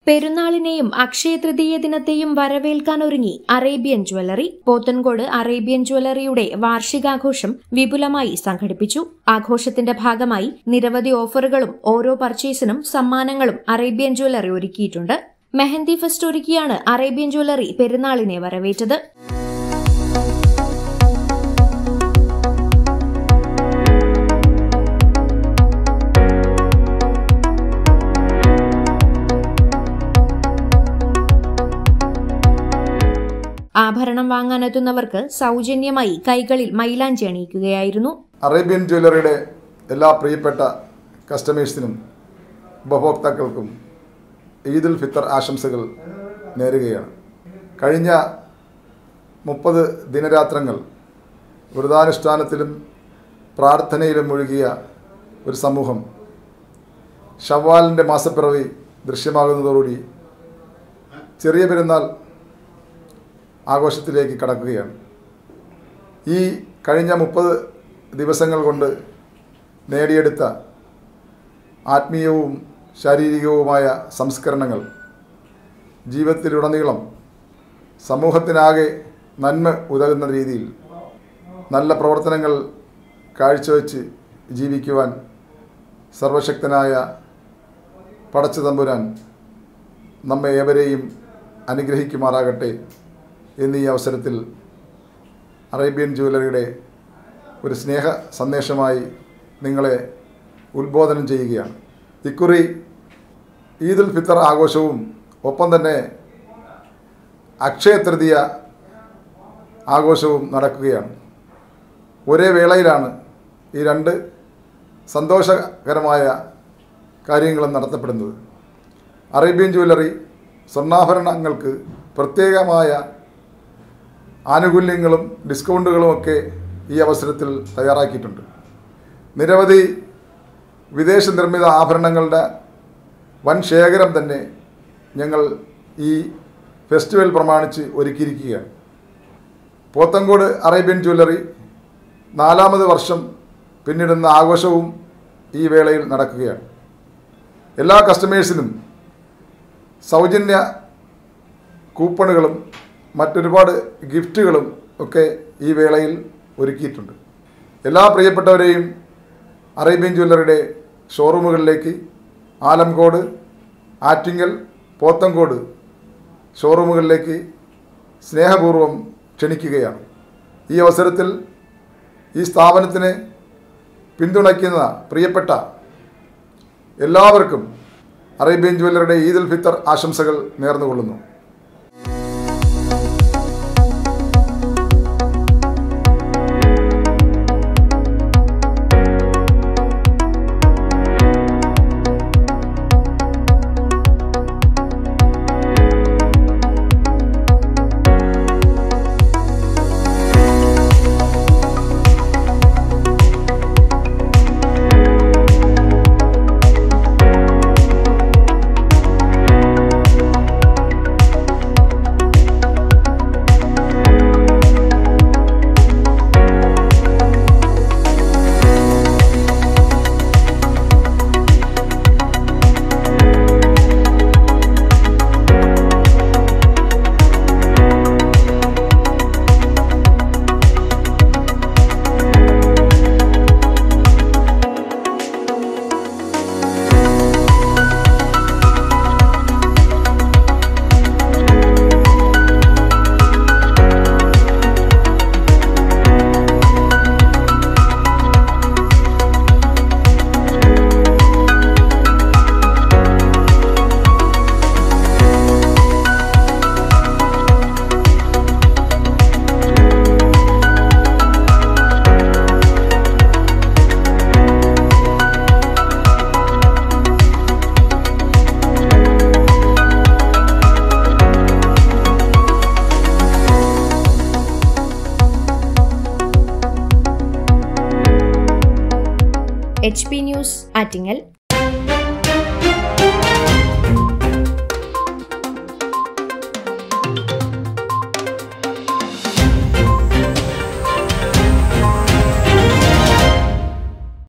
പെരുന്നാളിനെയും അക്ഷയ തൃതീയ ദിനത്തെയും വരവേൽക്കാനൊരുങ്ങി Arabian jewellery Pothencode Arabian ജ്വല്ലറിയുടെ വാർഷികാഘോഷം വിപുലമായി സംഘടിപ്പിച്ചു ആഘോഷത്തിന്റെ ഭാഗമായി നിരവധി ഓഫറുകളും ഓരോ പർച്ചേസിനും സമ്മാനങ്ങളും അറേബ്യൻ ജ്വല്ലറി ഒരുക്കിയിട്ടുണ്ട് മെഹന്തി ഫെസ്റ്റ് ഒരുക്കിയാണ് അറേബ്യൻ ജ്വല്ലറി പെരുന്നാളിനെ വരവേറ്റത് ആഭരണം വാങ്ങാനെത്തുന്നവർക്ക് സൗജന്യമായി കൈകളിൽ മൈലാഞ്ചി അണിയിക്കുകയായിരുന്നു അറേബ്യൻ ജ്വല്ലറിയുടെ എല്ലാ പ്രിയപ്പെട്ട കസ്റ്റമേഴ്സിനും ഉപഭോക്താക്കൾക്കും ഈദുൽ ഫിത്തർ ആശംസകൾ നേരുകയാണ് കഴിഞ്ഞ മുപ്പത് ദിനരാത്രങ്ങൾ വ്രതാനുഷ്ഠാനത്തിലും പ്രാർത്ഥനയിലും മുഴുകിയ ഒരു സമൂഹം ഷവ്വാലിൻ്റെ മാസപ്പിറവി ദൃശ്യമാകുന്നതോടുകൂടി ചെറിയ പെരുന്നാൾ ആഘോഷത്തിലേക്ക് കടക്കുകയാണ് ഈ കഴിഞ്ഞ മുപ്പത് ദിവസങ്ങൾ കൊണ്ട് നേടിയെടുത്ത ആത്മീയവും ശാരീരികവുമായ സംസ്കരണങ്ങൾ ജീവിതത്തിലുടനീളം സമൂഹത്തിനാകെ നന്മ ഉതകുന്ന രീതിയിൽ നല്ല പ്രവർത്തനങ്ങൾ കാഴ്ചവെച്ച് ജീവിക്കുവാൻ സർവശക്തനായ പടച്ചു തമ്പുരാൻ നമ്മെ ഏവരെയും അനുഗ്രഹിക്കുമാറാകട്ടെ എന്നീ അവസരത്തിൽ അറേബ്യൻ ജ്വല്ലറിയുടെ ഒരു സ്നേഹ സന്ദേശമായി നിങ്ങളെ ഉദ്ബോധനം ചെയ്യുകയാണ് ഇക്കുറി ഈദുൽ ഫിത്തർ ആഘോഷവും ഒപ്പം തന്നെ അക്ഷയ തൃതീയ ആഘോഷവും നടക്കുകയാണ് ഒരേ വേളയിലാണ് ഈ രണ്ട് സന്തോഷകരമായ കാര്യങ്ങളും നടത്തപ്പെടുന്നത് അറേബ്യൻ ജ്വല്ലറി സ്വർണ്ണാഭരണങ്ങൾക്ക് പ്രത്യേകമായ ആനുകൂല്യങ്ങളും ഡിസ്കൗണ്ടുകളുമൊക്കെ ഈ അവസരത്തിൽ തയ്യാറാക്കിയിട്ടുണ്ട് നിരവധി വിദേശ നിർമ്മിത ആഭരണങ്ങളുടെ വൻ ശേഖരം തന്നെ ഞങ്ങൾ ഈ ഫെസ്റ്റിവൽ പ്രമാണിച്ച് ഒരുക്കിയിരിക്കുകയാണ് പോത്തങ്കോട് അറേബ്യൻ ജ്വല്ലറി നാലാമത് വർഷം പിന്നിടുന്ന ആഘോഷവും ഈ വേളയിൽ നടക്കുകയാണ് എല്ലാ കസ്റ്റമേഴ്സിനും സൗജന്യ കൂപ്പണുകളും മറ്റൊരുപാട് ഗിഫ്റ്റുകളും ഒക്കെ ഈ വേളയിൽ ഒരുക്കിയിട്ടുണ്ട് എല്ലാ പ്രിയപ്പെട്ടവരെയും അറേബ്യൻ ജ്വല്ലറിയുടെ ഷോറൂമുകളിലേക്ക് ആലംകോട് ആറ്റിങ്ങൽ പോത്തങ്കോട് ഷോറൂമുകളിലേക്ക് സ്നേഹപൂർവ്വം ക്ഷണിക്കുകയാണ് ഈ അവസരത്തിൽ ഈ സ്ഥാപനത്തിനെ പിന്തുണയ്ക്കുന്ന പ്രിയപ്പെട്ട എല്ലാവർക്കും അറേബ്യൻ ജ്വല്ലറിയുടെ ഈദുൽ ഫിത്തർ ആശംസകൾ നേർന്നുകൊള്ളുന്നു എച്ച് പി ന്യൂസ് ആറ്റിങ്ങൽ